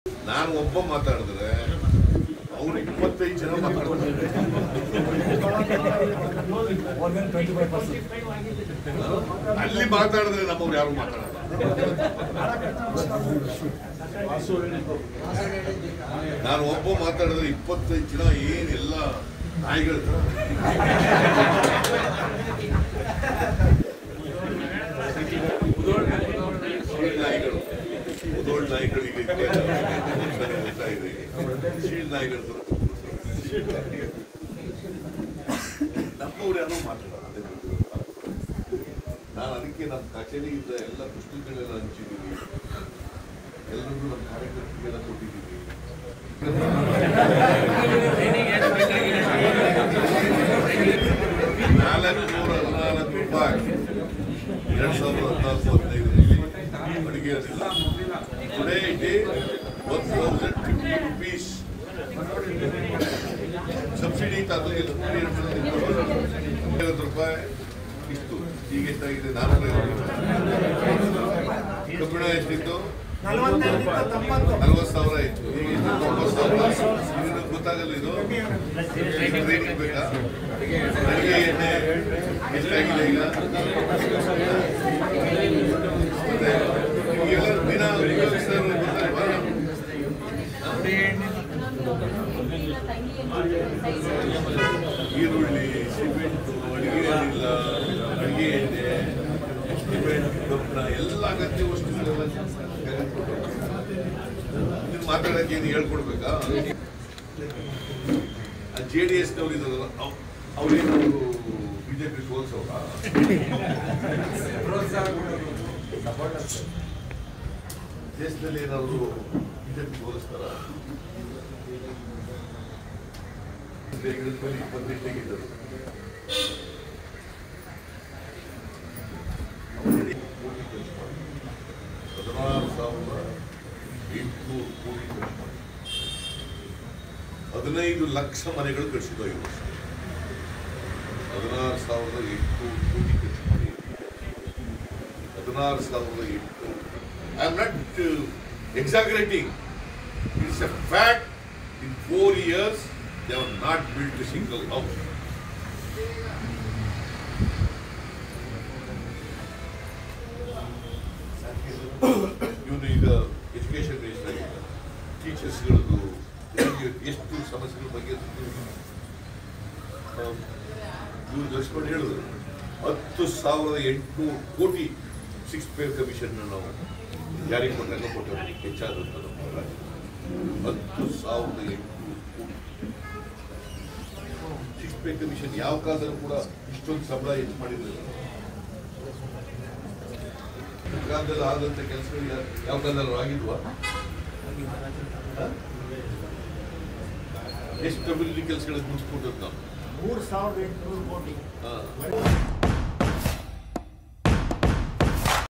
ನಾನು ಒಬ್ಬ ಮಾತಾಡಿದ್ರೆ ಅವ್ರು ಇಪ್ಪತ್ತೈದು ಜನ ಮಾತಾಡ್ತಾರೆ ಅಲ್ಲಿ ಮಾತಾಡಿದ್ರೆ ನಮ್ಮವ್ರು ಯಾರು ಮಾತಾಡಲ್ಲ ನಾನು ಒಬ್ಬ ಮಾತಾಡಿದ್ರೆ ಇಪ್ಪತ್ತೈದು ಜನ ಏನೆಲ್ಲ ನಾಯಿಗಳು ಶೀಳ್ ನಾಯಿಗಳು ಮುದೋಳ್ ನಾಯಿಗಳಿಗೆ ಗೊತ್ತಾ ಇದೆ ಶೀಳ್ ನಾಯಿಗಳು ನಮ್ಮವ್ರು ಯಾರು ಮಾತಾಡಲ್ಲ ಅದೇ ಬಿಟ್ಟು. ನಾನು ಅದಕ್ಕೆ ನಮ್ಮ ಕಚೇರಿಯಿಂದ ಎಲ್ಲ ಪುಸ್ತಕಗಳೆಲ್ಲ ಹಂಚಿದ್ದೀವಿ ಎಲ್ಲರಿಗೂ ನಮ್ಮ ಕಾರ್ಯಕರ್ತರಿಗೆಲ್ಲ ಕೊಟ್ಟಿದ್ದೀವಿ ನಾಲ್ಕು ನೂರ ಹದಿನಾಲ್ಕು ರೂಪಾಯಿ ಎರಡ್ ಸಾವಿರದ ಹದಿನಾಲ್ಕು ಹದಿನೈದರಲ್ಲಿ ಅಡುಗೆ ಅನಿಲ್ಲ today it is one thousand fifty rupees subsidy ತಗಲಿಲ್ಲ ಐವತ್ತು ರೂಪಾಯಿ ಇತ್ತು ಈಗ ಎಷ್ಟಾಗಿದೆ ನಾಲ್ಕು ಕಬ್ಬಿಣ ಎಷ್ಟಿತ್ತು ನಲ್ವತ್ತು ಸಾವಿರ ಇತ್ತು ಈಗ ಎಷ್ಟು ತೊಂಬತ್ತು ಸಾವಿರ ಇದು ಗೊತ್ತಾಗಲ್ಲ ಇದು ಟ್ರೈನಿಂಗ್ ಬೇಕಾ ಅಡಿಗೆ ಎಣ್ಣೆ ಎಷ್ಟಾಗಿದೆ ಈಗ ಮತ್ತೆ ಈಗೆಲ್ಲ ದಿನ ಉಪಯೋಗಿಸ್ತಾರೆ ಗೊತ್ತಲ್ವಾ ಈರುಳ್ಳಿ ಸಿಮೆಂಟು ಅಡಿಗೆ ಏನಿಲ್ಲ ಅಡಿಗೆ ಎಣ್ಣೆ ಸಿಮೆಂಟ್ ಕಬ್ಬಿಣ ಎಲ್ಲ ಅಗತ್ಯ ವಸ್ತುಗಳೆಲ್ಲ ಇದನ್ನ ಮಾತಾಡಕ್ಕೆ ಏನು ಹೇಳ್ಕೊಡ್ಬೇಕಾ ಜೆ ಡಿ ಎಸ್ನವ್ರು ಇದಾರಲ್ಲ ಅವ್- ಅವ್ರೇನು ಬಿಜೆಪಿ ಸೋಲ್ಸವ್ರ ದೇಶದಲ್ಲಿ ಏನಾದ್ರು ಬಿಜೆಪಿ ಸೋಲಿಸ್ತಾರ ಇಪ್ಪತ್ತೆಂಟಿಗಿದ್ದರು ಹದಿನಾರು ಸಾವಿರದ ಎಂಟುನೂರು ಕೋಟಿ ಖರ್ಚು ಮಾಡಿ ಹದಿನೈದು ಲಕ್ಷ ಮನೆಗಳು ಕಟ್ಟಿಸಿದ್ದು ಈ ವರ್ಷ ಹದಿನಾರು ಸಾವಿರದ ಎಂಟುನೂರು ಕೋಟಿ ಖರ್ಚು ಮಾಡಿ ಹದಿನಾರು ಸಾವಿರದ ಎಂಟುನೂರು I am not exaggerating it's a fact in four years they are not built single house ಇವನು ಈಗ ಎಜುಕೇಶನ್ ವೇಸ್ಟ್ ಆಗಿದೆ ಟೀಚರ್ಸ್ಗಳದ್ದು ಎಷ್ಟು ಸಮಸ್ಯೆಗಳ ಬಗ್ಗೆ ಇವ್ರು ದರ್ಶಕೊಂಡು ಹೇಳಿದ್ರು ಹತ್ತು ಸಾವಿರದ ಎಂಟುನೂರು ಕೋಟಿ ಸಿಕ್ಸ್ ಪೇ ಕಮಿಷನ್ ನಾವು ಜಾರಿಗೆ ಕೊಟ್ಟಾಗ ಕೊಟ್ಟರು ಹೆಚ್ಚಾದಂತ ನಮ್ಮ ರಾಜ್ಯ. ಹತ್ತು ಸಾವಿರದ ಎಂಟುನೂರು ಕೋಟಿ ಸಿಕ್ಸ್ ಪೇ ಕಮಿಷನ್ ಯಾವ ಕಾಲದಲ್ಲೂ ಕೂಡ ಇಷ್ಟೊಂದು ಸಂಬಳ ಹೆಚ್ಚು ಮಾಡಿರಲಿಲ್ಲ ಕಾಲದಲ್ಲಿ ಆದಂತ ಕೆಲಸಗಳು ಯಾ- ಯಾವ ಕಾಲದಲ್ಲೂ ಆಗಿಲ್ವಾ ಹ? ಎಷ್ಟು ಅಭಿವೃದ್ಧಿ ಕೆಲಸಗಳಿಗೆ ಮುಗಿಸ್ಕೊಟ್ಟದ್ದು ನಾವು ಮೂರು ಸಾವಿರದ ಎಂಟುನೂರು ಕೋಟಿ ಹಾ.